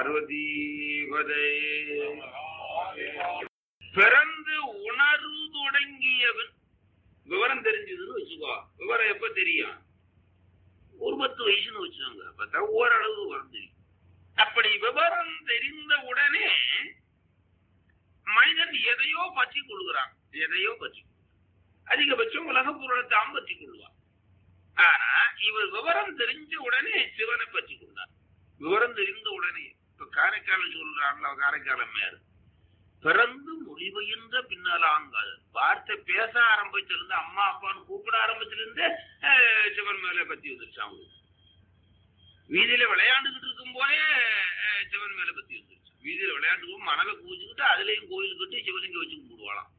பார்வதீபதே பிறந்து உணர்வு தொடங்கியவன் விவரம் தெரிஞ்சதுன்னு வச்சுக்கோ விவரம் எப்ப தெரியும் ஒரு பத்து வயசுன்னு வச்சுக்கோங்க அப்பதான் ஓரளவு விவரம் தெரியும் அப்படி விவரம் தெரிந்த உடனே மனிதன் எதையோ பற்றி கொள்கிறான் எதையோ பற்றி அதிகபட்சம் உலக பொருளை தான் பற்றி கொள்வான் ஆனா இவர் விவரம் தெரிஞ்ச உடனே சிவனை பற்றி கொண்டார் விவரம் தெரிந்த உடனே இப்ப காரைக்காலம் சொல்றாங்களா காரைக்காலம் மேல பிறந்து மொழிபெயர்ந்த பின்னாலாங்காது வார்த்தை பேச ஆரம்பிச்சிருந்து அம்மா அப்பான்னு கூப்பிட ஆரம்பிச்சிருந்து அஹ், சிவன் மேல பத்தி வந்துருச்சு அவங்களுக்கு வீதியில விளையாண்டுகிட்டு இருக்கும் போதே அஹ், சிவன் மேல பத்தி வந்துருச்சு வீதியில விளையாண்டு மணலை பூச்சிக்கிட்டு அதுலயும் கோயில் கட்டி சிவலிங்க வச்சு கும்பிடுவாளாம்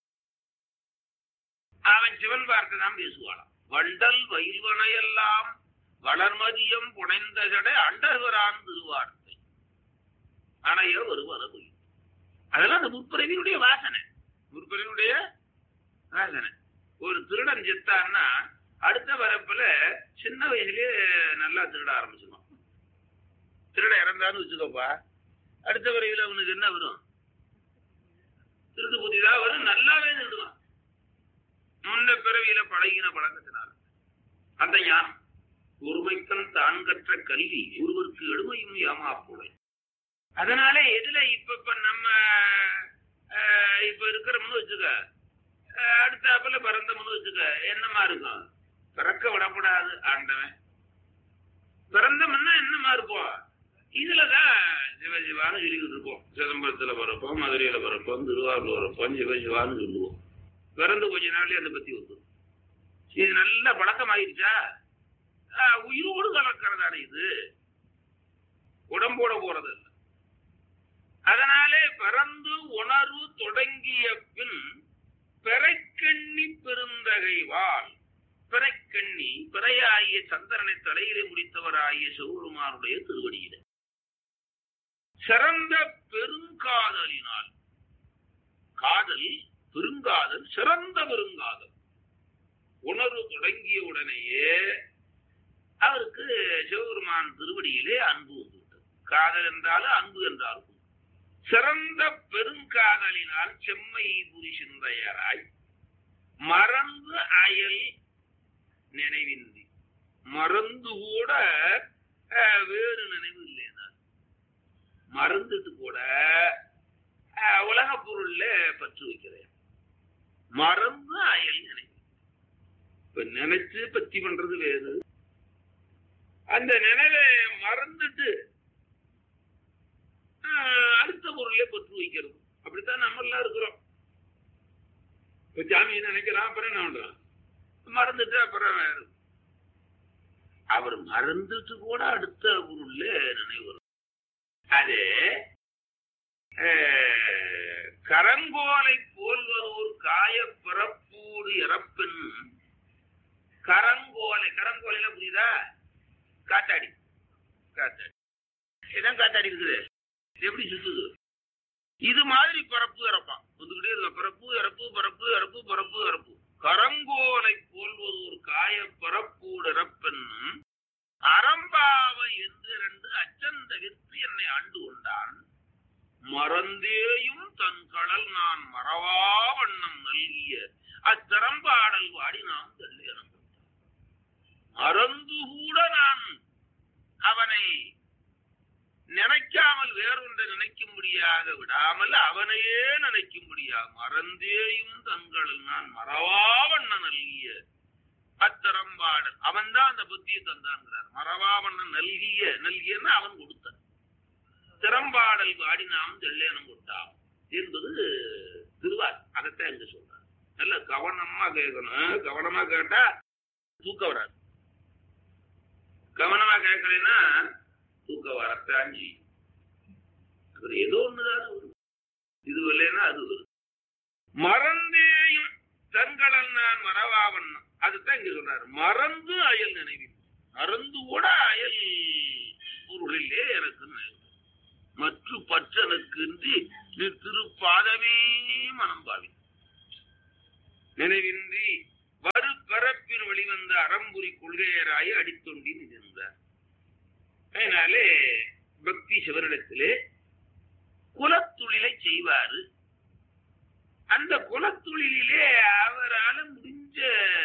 அவன் சிவன் வார்த்தை தான் பேசுவாளாம் வண்டல் வயல்வனையெல்லாம் வளர்மதியம் புனைந்த ஜடை அண்டர்வரான் திருவார்த்தை அணைய வருவன பொய் அதெல்லாம் அந்த முற்பிறவியுடைய வாசனை முற்பிறவியுடைய வாசனை ஒரு திருடன் செத்தான்னா அடுத்த வரப்புல சின்ன வயசுலயே நல்லா திருட ஆரம்பிச்சிருவான் திருட இறந்தான்னு வச்சுக்கோப்பா அடுத்த வரையில அவனுக்கு என்ன வரும் திருடு புதிதா வரும் நல்லாவே திருடுவான் முன்ன பிறவியில பழகின பழக்கத்தினால அந்த ஞானம் ஒருமைக்கன் தான் கற்ற கல்வி ஒருவருக்கு எடுமையும் ஏமாப்புடை அதனால எதுல இப்ப இப்ப நம்ம அஹ், இப்ப இருக்கிறோம்னு வச்சுக்க அஹ், அடுத்தாப்புல பிறந்தோம்னு வச்சுக்க என்னமா இருக்கும் பிறக்க விடக்கூடாது ஆண்டவன் பிறந்தோம்னா என்னமா இருப்போம் இதுலதான் சிவசிவான்னு சொல்லிக்கிட்டு இருப்போம் சிதம்பரத்துல பிறப்போம் மதுரையில பிறப்போம் திருவாரூர் பிறப்போம் சிவசிவான்னு சொல்லுவோம் பிறந்து கொஞ்ச நாள்லயே அதை பத்தி வந்துடும் இது நல்ல பழக்கமாயிருச்சா ஆஹ், உயிரோடு கலக்கிறதான இது உடம்போட போறது இல்ல அதனாலே பிறந்து உணர்வு தொடங்கிய பின் பிறைக்கண்ணி பெருந்தகை வாழ் பிறைக்கண்ணி பிறையாகிய சந்திரனை தலையிலே முடித்தவராகிய சிவபெருமானுடைய திருவடியிலே சிறந்த பெருங்காதலினால் காதல் பெருங்காதல் சிறந்த பெருங்காதல் உணர்வு தொடங்கிய உடனேயே அவருக்கு சிவபெருமான் திருவடியிலே அன்பு வந்துவிட்டது காதல் என்றாலும் அன்பு என்றாலும் உண்டு. சிறந்த பெருங்காதலினால் செம்மை புரிசிந்தையராய் மறந்து அயல் நினைவின்றி மறந்து கூட அஹ், வேறு நினைவு இல்லைனார் மறந்துட்டு கூட அஹ், உலக பொருள்ல பற்று வைக்கிறேன் மறந்து அயல் நினைவு இப்ப நினைச்சு பத்தி பண்றது வேறு அந்த நினைவை மறந்துட்டு ஆஹ், அடுத்த பொருளே பற்று வைக்கிறது அப்படித்தான் நம்ம எல்லாம் இருக்கிறோம் இப்ப ஜாமியை நினைக்கிறான் அப்புறம் என்ன பண்றான் மறந்துட்டு அப்புறம் வேற அவர் மறந்துட்டு கூட அடுத்த பொருள்ல நினைவு வரும் அது ஆஹ், கரங்கோலை போல்வதோர் காய பிறப்பூடு இறப்பின் கரங்கோலை கரங்கோலையில புரியுதா காத்தாடி காத்தாடி இதான் காத்தாடி இருக்குது இது எப்படி சுத்துது இது மாதிரி பரப்பு இறப்பான் வந்துகிட்டே இருக்க பிறப்பு இறப்பு பரப்பு இறப்பு பரப்பு இறப்பு கரங்கோலை போல்வது ஒரு காய பரப்பூடு இறப்பென்னும் அறம்பாவை என்று ரெண்டு அச்சந்த விற்று என்னை ஆண்டு கொண்டான் மறந்தேயும் தன் கடல் நான் மறவா வண்ணம் நல்கிய அத்திறம்பாடல் வாடி நாம் தள்ளியனம் மறந்து கூட நான் அவனை நினைக்காமல் வேறொன்றை நினைக்கும்படியாக விடாமல் அவனையே நினைக்கும்படியாக மறந்தேயும் தங்களில் நான் மறவாவண்ண நல்கிய அத்திறம்பாடல் அவன் தான் அந்த புத்தியை தந்தான்கிறார் மறவாவண்ணன் நல்கிய நல்கியன்னு அவன் கொடுத்தான் திறம்பாடல் வாடி நாம் தெள்ளேனம் கொட்டாம் என்பது திருவார் அதைத்தான் இங்க சொல்றார் நல்ல கவனமா கேட்கணும் கவனமா கேட்டா தூக்கம் வராது கவனமா கேட்கலைன்னா தூக்கம் வரத்தான் செய்யும் அப்புறம் ஏதோ ஒண்ணுதான் வரும் இது இல்லைன்னா அது வரும் மறந்தேயும் தன்கடல் நான் மறவாவண்ணம் அதுதான் இங்க சொல்றாரு மறந்து அயல் நினைவில் மறந்து கூட அயல் பொருளிலே எனக்கு நினைவு. மற்ற பற்றனுக்கு இன்றி நீ திருப்பாதமே மனம் பாவி நினைவின்றி வரு பரப்பில் வெளிவந்த அறம்புரி கொள்கையராய் அடித்தொண்டி நின்றார் அதனாலே பக்தி சிவனிடத்திலே குலத்தொழிலை செய்வாரு அந்த குலத்தொழிலே அவரால் முடிஞ்ச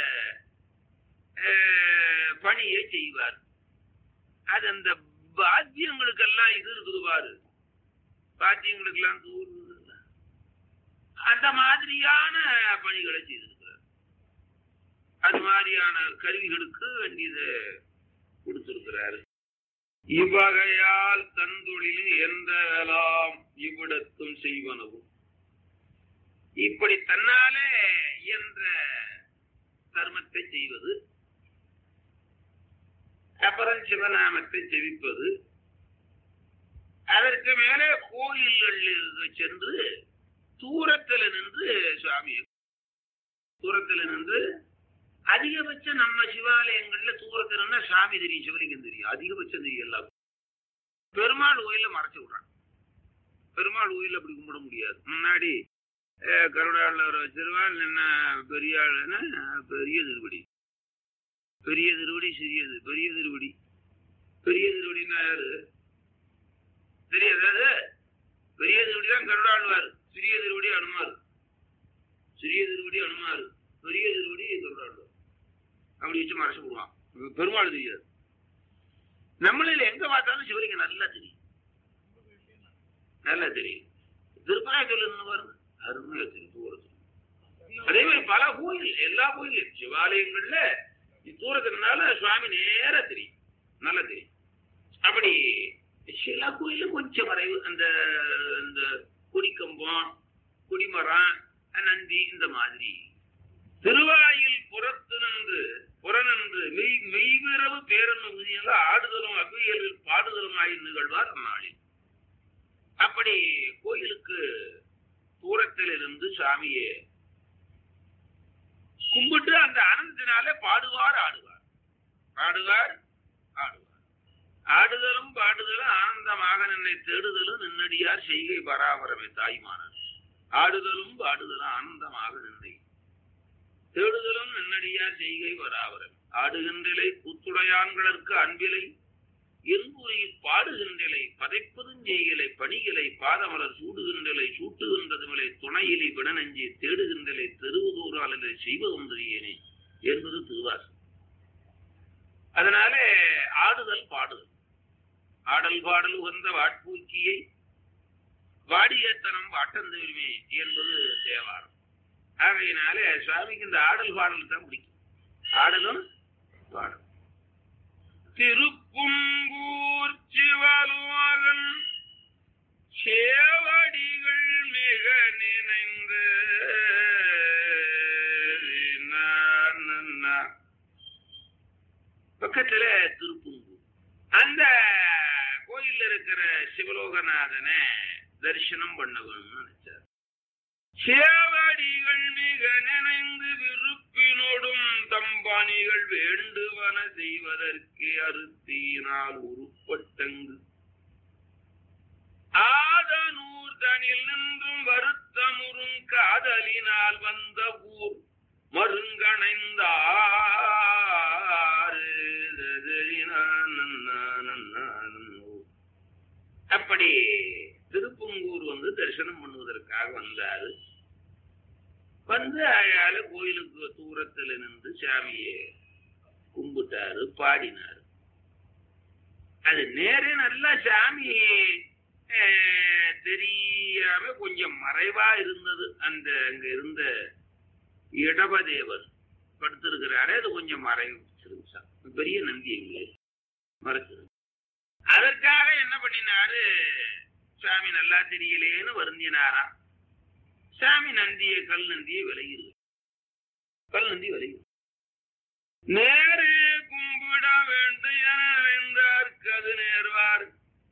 அஹ், பணியை செய்வார் அது அந்த பாத்தியங்களுக்கெல்லாம் இது இருக்குது பாரு பாத்தியங்களுக்கெல்லாம் தூர் இருக்குதுல்ல. அந்த மாதிரியான பணிகளை செய்திருக்கிறார் அது மாதிரியான கருவிகளுக்கு வேண்டியது கொடுத்திருக்கிறாரு இவ்வகையால் தந்தொழில் என்றெல்லாம் இவ்விடத்தும் செய்வனவும் இப்படி தன்னாலே இயன்ற தர்மத்தை செய்வது அப்புறம் சிவநாமத்தை செவிப்பது அதற்கு மேலே கோயில்களில் சென்று தூரத்தில் நின்று சுவாமி தூரத்தில் நின்று அதிகபட்சம் நம்ம சிவாலயங்கள்ல தூரத்துல சாமி தெரியும் சிவலிங்கம் தெரியும் அதிகபட்சம் தெரியும் எல்லாம் பெருமாள் கோயில்ல மறைச்சு விடுறான் பெருமாள் கோயில்ல அப்படி கும்பிட முடியாது முன்னாடி அஹ், கருடாளர் வச்சிருவாள் என்ன பெரிய ஆளுன்னா பெரிய திருவடி பெரிய திருவடி சிறியது பெரிய திருவடி பெரிய திருவடின்னா யாரு தெரியாது அது பெரிய திருவடி தான் கருடாழ்வார் சிறிய திருவடி அனுமார் சிறிய திருவடி அனுமார் பெரிய திருவடி கருடாழ்வார் அப்படி வச்சு மறைச்சு விடுவான் பெருமாள் தெரியாது நம்மளில் எங்க பார்த்தாலும் சிவலிங்கம் நல்லா தெரியும் நல்லா தெரியும் திருப்பராய் சொல்லுன்னு பாருங்க அருமையா தெரியும் தூரத்தில் அதே மாதிரி பல கோயில் எல்லா கோயிலும் சிவாலயங்கள்ல தூரத்தினால சுவாமி நேரா தெரியும் நல்லா தெரியும் அப்படி சில கோயில கொஞ்சம் மறைவு அந்த இந்த குடிக்கம்பம் குடிமரம் நந்தி இந்த மாதிரி திருவாயில் புறத்து நின்று புறநின்று மெய் மெய்விரவு பேரன் உறுதியாக ஆடுதலும் அவ்வியலில் பாடுதலும் ஆகி நிகழ்வார் அந்நாளில் அப்படி கோயிலுக்கு தூரத்தில் இருந்து சாமியை கும்பிட்டு அந்த ஆனந்தத்தினாலே பாடுவார் ஆடுவார் பாடுவார் ஆடுவார் ஆடுதலும் பாடுதலும் ஆனந்தமாக நின்னை தேடுதலும் நின்னடியார் செய்கை பராபரமே தாய்மானன் ஆடுதலும் பாடுதலும் ஆனந்தமாக நின்னை தேடுதலும் நின்னடியார் செய்கை பராபரம் ஆடுகின்றலை கூத்துடையான்களுக்கு அன்பிலை என்புரையில் பாடுகின்றலை பதைப்பதும் செய்கலை பணிகளை பாதமலர் சூடுகின்றலை சூட்டுகின்றதுமலை துணையிலை விடநஞ்சி தேடுகின்றலை தெருவுதூராலே செய்வதும் தெரியேனே என்பது திருவாசம் அதனாலே ஆடுதல் பாடுதல் ஆடல் பாடல் உகந்த வாட்பூக்கியை வாடியத்தனம் வாட்டந்தெருமே என்பது தேவாரம் ஆகையினாலே சுவாமிக்கு இந்த ஆடல் பாடல் தான் பிடிக்கும் ஆடலும் பாடல் திருப்புங்கூர் சிவலோகன் சேவடிகள் மிக நினைந்து பக்கத்துல திருப்புங்கூர் அந்த கோயில்ல இருக்கிற சிவலோகநாதனை தரிசனம் பண்ண வேணும்னு நினைச்சார் சேவடிகள் மிக நினைந்து விருப்பினோடும் தம்பாணிகள் வேண்டுவன செய்வதற்கு அறுத்தியினால் உருப்பட்டங்கு ஆதனூர் தனில் நின்றும் வருத்தமுறும் காதலினால் வந்த ஊர் மருங்கணைந்தார் அப்படி திருப்பங்கூர் வந்து தரிசனம் பண்ணுவதற்காக வந்தாரு வந்து அயால கோயிலுக்கு தூரத்துல நின்று சாமியை கும்பிட்டாரு பாடினாரு அது நேரே நல்லா சாமி அஹ், தெரியாம கொஞ்சம் மறைவா இருந்தது அந்த அங்க இருந்த இடபதேவர் படுத்திருக்கிறாரே அது கொஞ்சம் மறைச்சிருந்துச்சா பெரிய நந்தி எங்கே மறைச்சிருந்து அதற்காக என்ன பண்ணினாரு சாமி நல்லா தெரியலேன்னு வருந்தினாராம் சாமி நந்தியை கல் நந்தியை விலகிரு கல் நந்தி விலகி நேரே கும்பிட வேண்டும் என வேந்தார்க்கு அது நேர்வார்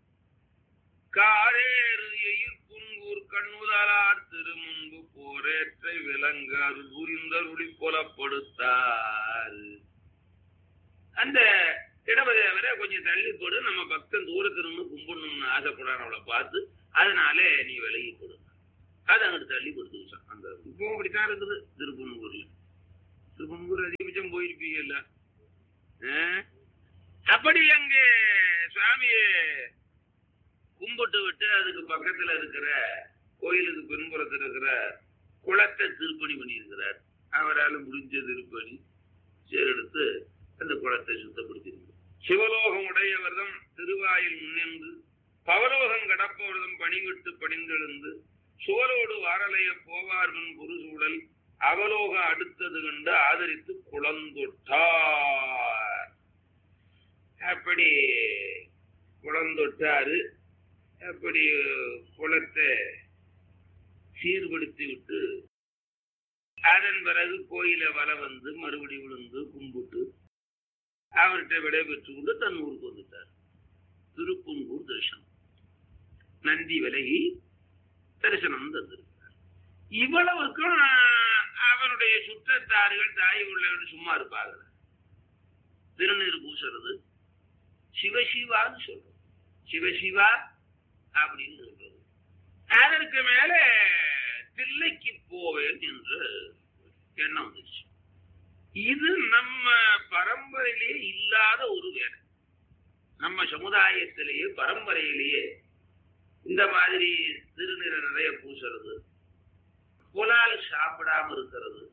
காரேறு எயிர் குங்கூர் கண்ணுதலார் திருமுன்பு போரேற்றை விலங்கு அருள் புரிந்தருளி புலப்படுத்தார் அந்த இடபதேவரை கொஞ்சம் தள்ளி போடு நம்ம பக்தன் தூரத்துல இருந்து கும்பிடணும்னு ஆசைப்படுறான் அவளை பார்த்து அதனாலே நீ விலகி கொடு அது அங்கிட்டு தள்ளி கொடுத்துச்சான் அந்த இப்பவும் அப்படித்தான் இருக்குது திருப்பூர்ல திருப்பூர் அதிகபட்சம் போயிருப்பீங்கல்ல ஆ? அப்படி அங்கே சுவாமியே கும்பிட்டு விட்டு அதுக்கு பக்கத்துல இருக்கிற கோயிலுக்கு பின்புறத்தில் இருக்கிற குளத்தை திருப்பணி பண்ணியிருக்கிறார் அவரால் முடிஞ்ச திருப்பணி சேர்த்து அந்த குளத்தை சுத்தப்படுத்தியிருக்கிறார் சிவலோகம் உடையவர்தம் திருவாயில் முன்னின்று பவலோகம் கடப்பவர்தம் பணிவிட்டு பணிந்தெழுந்து சோலோடு வாரலைய போவார் முன் குருசூழல் அவலோக அடுத்தது கண்டு ஆதரித்து குளந்தொட்டார் அப்படி குளந்தொட்டாரு அப்படி குளத்தை சீர்படுத்தி விட்டு அதன் பிறகு கோயில வர வந்து மறுபடி விழுந்து கும்பிட்டு அவர்கிட்ட விடைபெற்று கொண்டு தன் ஊருக்கு வந்துட்டார் திருப்புங்கூர் தரிசனம் நந்தி விலகி தரிசனம் தந்திருக்கிறார் இவ்வளவுக்கும் அவனுடைய சுற்றத்தார்கள் தாய் உள்ளவர்கள் சும்மா இருப்பாங்க திருநீர் பூசுறது சிவசிவான்னு சொல்றோம் சிவசிவா அப்படின்னு சொல்றது அதற்கு மேல தில்லைக்கு போவேன் என்று எண்ணம் வந்துச்சு இது நம்ம பரம்பரையிலேயே இல்லாத ஒரு வேலை நம்ம சமுதாயத்திலேயே பரம்பரையிலேயே இந்த மாதிரி திருநிற நிறைய பூசுறது புலால் சாப்பிடாம இருக்கிறது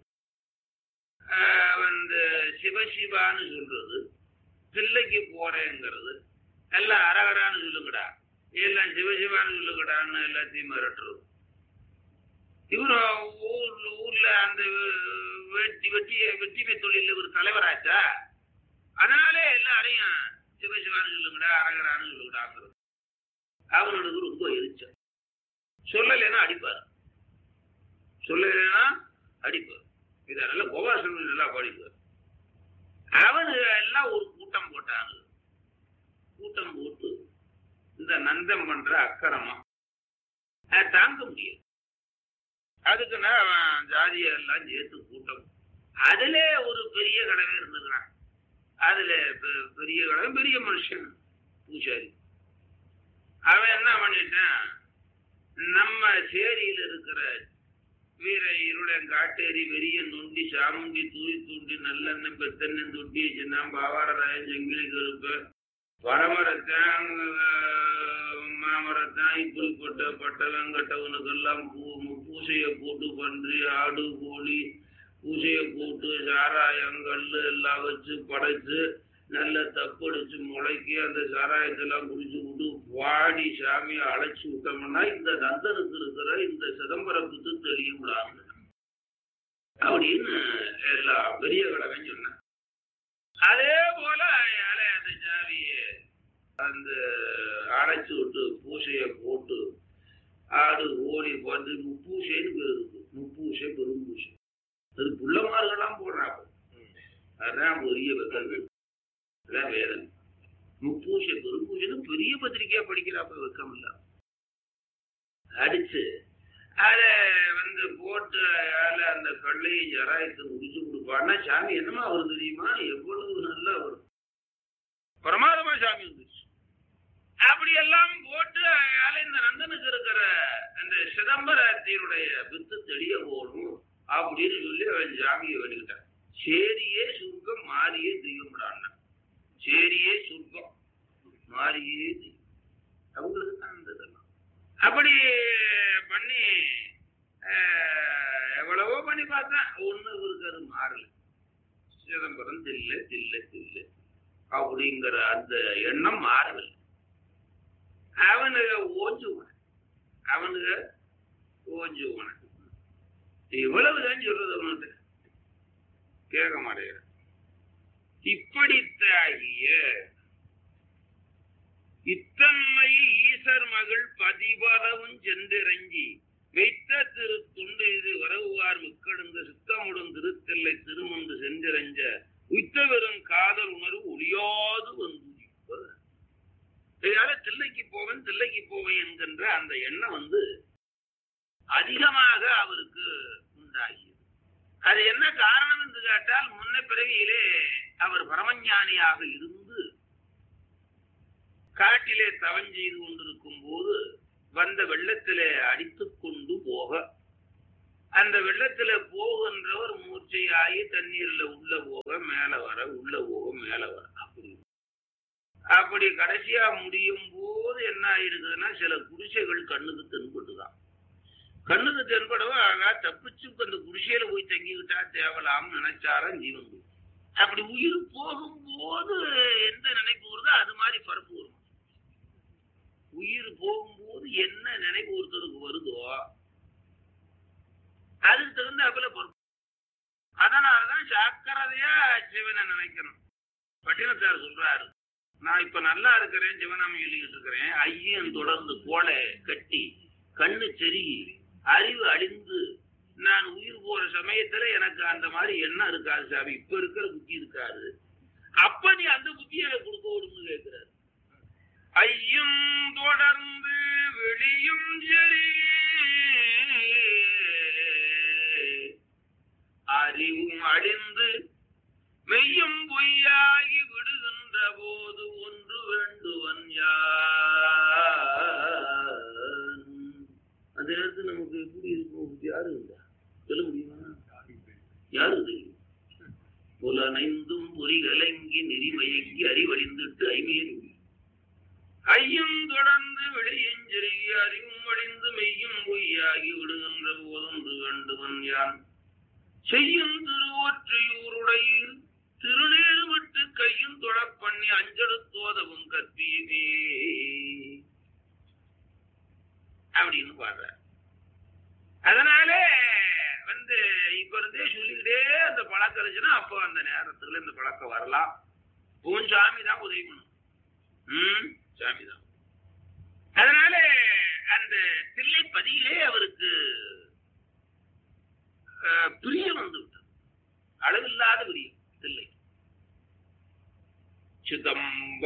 வந்து சிவசிவான்னு சொல்றது தில்லைக்கு போறேங்கிறது எல்லாம் அரகரான்னு சொல்லுங்கடா எல்லாம் சிவசிவான்னு சொல்லுங்கடான்னு எல்லாத்தையும் மிரட்டுறது இவரு ஊர்ல ஊர்ல அந்த வெட்டி வெட்டி வெட்டிமை தொழில ஒரு தலைவராச்சா அதனாலே எல்லாரையும் சிவசிவான்னு சொல்லுங்கடா அரகரான்னு சொல்லுங்கடாங்கிறது அவனுக்கு ரொம்ப எரிச்சல் சொல்லலைன்னா அடிப்பார் சொல்லலைன்னா அடிப்பார் இதனால கோபாசன் நல்லா படிப்பார் அவனு எல்லாம் ஒரு கூட்டம் போட்டாங்க கூட்டம் போட்டு இந்த நந்தம் பண்ற அக்கிரமா தாங்க முடியாது அதுக்குன்னா அவன் ஜாதியை எல்லாம் சேர்த்து கூட்டம் அதுல ஒரு பெரிய கடவை இருந்துக்கிறான் அதுல பெரிய கடவை பெரிய மனுஷன் பூசாரி அவன் என்ன பண்ணிட்டான் நம்ம சேரியில இருக்கிற வீர இருளன் காட்டேரி வெறியன் நொண்டி சாமுண்டி தூரி தூண்டி நல்லெண்ணெய் பெத்தெண்ணெய் தொட்டி சின்ன பாவாரராயன் செங்கிலி கருப்பு பரமரத்தான் மாமரத்தான் இப்படிப்பட்ட பட்டவன் கட்டவனுக்கெல்லாம் பூ பூசையை போட்டு பன்றி ஆடு கோழி பூசையை போட்டு சாராயம் கல் எல்லாம் வச்சு படைச்சு நல்ல தப்படிச்சு முளைக்கி அந்த சாராயத்தெல்லாம் குடிச்சு விட்டு வாடி சாமியை அழைச்சி விட்டோம்னா இந்த நந்தனுக்கு இருக்கிற இந்த சிதம்பரத்துக்கு தெரியும் அப்படின்னு எல்லா பெரிய கடமை சொன்னேன் அதே போல அந்த சாமிய அந்த அழைச்சி விட்டு பூசையை போட்டு ஆடு ஓடி வந்து முப்பூசைன்னு பேர் இருக்கு முப்பூசை பெரும்பூசை அது புள்ளமார்கள்லாம் போடுறாங்க அதுதான் பெரிய வெக்கங்கள் அதான் வேதனை முப்பூசை பெரும்பூசைன்னு பெரிய பத்திரிக்கையா படிக்கிறாப்ப வெக்கம் இல்ல அடிச்சு அத வந்து போட்டு அதில் அந்த கல்லையும் ஜராயத்தை முடிச்சு கொடுப்பான்னா சாமி என்னமா வரும் தெரியுமா எவ்வளவு நல்லா வரும் பிரமாதமா சாமி வந்துச்சு அப்படி எல்லாம் போட்டு அதில் இந்த நந்தனுக்கு இருக்கிற அந்த சிதம்பரத்தினுடைய வித்து தெளிய போகணும் அப்படின்னு சொல்லி அவன் சாமியை வேண்டிக்கிட்டான் சேரியே சுருக்கம் மாறியே தெய்வம்டான் சேரியே சுருக்கம் மாறியே தெய்வம் அவங்களுக்கு தான் அந்த இதெல்லாம் அப்படி பண்ணி எவ்வளவோ பண்ணி பார்த்தேன் ஒண்ணு இவருக்கு அது மாறல சிதம்பரம் தில்ல தில்ல தில்ல அப்படிங்கிற அந்த எண்ணம் மாறவில்லை அவனுங்க ஓஞ்சுவன அவனுங்க ஓஞ்சுவன இவ்வளவுதான் சொல்றது அவனுக்கு கேட்க மாட்டேங்கிற இப்படித்தாகிய இத்தன்மை ஈசர் மகள் பதிபலவும் சென்றிறங்கி வைத்த திரு துண்டு இது வரவுவார் மிக்கெடுங்க சித்தமுடன் திருத்தெல்லை திருமந்து சென்றிரஞ்ச உய்த்தவரும் காதல் உணர்வு ஒளியாது வந்து இதனால தில்லைக்கு போவேன் தில்லைக்கு போவேன் என்கின்ற அந்த எண்ணம் வந்து அதிகமாக அவருக்கு உண்டாகியது அது என்ன காரணம் என்று கேட்டால் முன்ன பிறவியிலே அவர் பரமஞானியாக இருந்து காட்டிலே தவம் செய்து கொண்டிருக்கும் போது வந்த வெள்ளத்திலே அடித்துக் கொண்டு போக அந்த வெள்ளத்துல போகின்றவர் மூர்ச்சையாகி தண்ணீர்ல உள்ள போக மேல வர உள்ள போக மேல வர அப்படி அப்படி கடைசியா முடியும் போது என்ன ஆயிருக்குதுன்னா சில குடிசைகள் கண்ணுக்கு தென்பட்டுதான் கண்ணுக்கு தென்படவும் அழகா தப்பிச்சு அந்த குடிசையில போய் தங்கிக்கிட்டா தேவலாம்னு நினைச்சாரம் ஜீவன் போய். அப்படி உயிர் போகும்போது எந்த நினைப்பு வருதோ அது மாதிரி பரப்பு வரும் உயிர் போகும்போது என்ன நினைப்பு ஒருத்தருக்கு வருதோ அதுக்கு தகுந்தாப்புல பொறுப்பு அதனாலதான் ஜாக்கிரதையா சிவனை நினைக்கணும் பட்டினத்தார் சொல்றாரு நான் இப்ப நல்லா இருக்கிறேன் சிவனாமி எழுதிட்டு இருக்கிறேன் ஐயன் தொடர்ந்து கோலை கட்டி கண்ணு செருகி அறிவு அழிந்து நான் உயிர் போற சமயத்துல எனக்கு அந்த மாதிரி எண்ணம் இருக்காது சாமி இப்ப இருக்கிற புத்தி இருக்காது அப்ப நீ அந்த புத்தியை எனக்கு கொடுக்க விடுன்னு கேட்கிறாரு ஐயும் தொடர்ந்து வெளியும் சரி அறிவும் அழிந்து மெய்யும் பொய்யாகி விடுகின்ற போது ஒன்று வேண்டுவன் யான் அந்த நேரத்தில் நமக்கு எப்படி இருக்கும் யாரு இருந்தா சொல்ல முடியுமா யாரு தெரியும் புலனைந்தும் பொறிகலங்கி நெறிமயங்கி அறிவழிந்துட்டு ஐமையின் ஐயும் தொடர்ந்து வெளியஞ்செருகி அறிவும் அழிந்து மெய்யும் பொய்யாகி விடுகின்ற போதொன்று வேண்டுவன் யான் செய்யும் திருவொற்றியூருடைய திருநீர் விட்டு கையும் தொழப் பண்ணி அஞ்செடுத்தோதவும் கற்பியுமே அப்படின்னு பாடுற அதனால வந்து இப்ப இருந்தே சொல்லிக்கிட்டே அந்த பழக்கம் இருந்துச்சுன்னா அப்போ அந்த நேரத்துல இந்த பழக்கம் வரலாம் உன் சாமி தான் உதவி பண்ணும் ம் சாமி தான் அதனால அந்த தில்லைப்பதியிலே அவருக்கு அஹ், பிரியம் வந்து விட்டது அளவில்லாத பிரியம் தில்லை சிதம்பர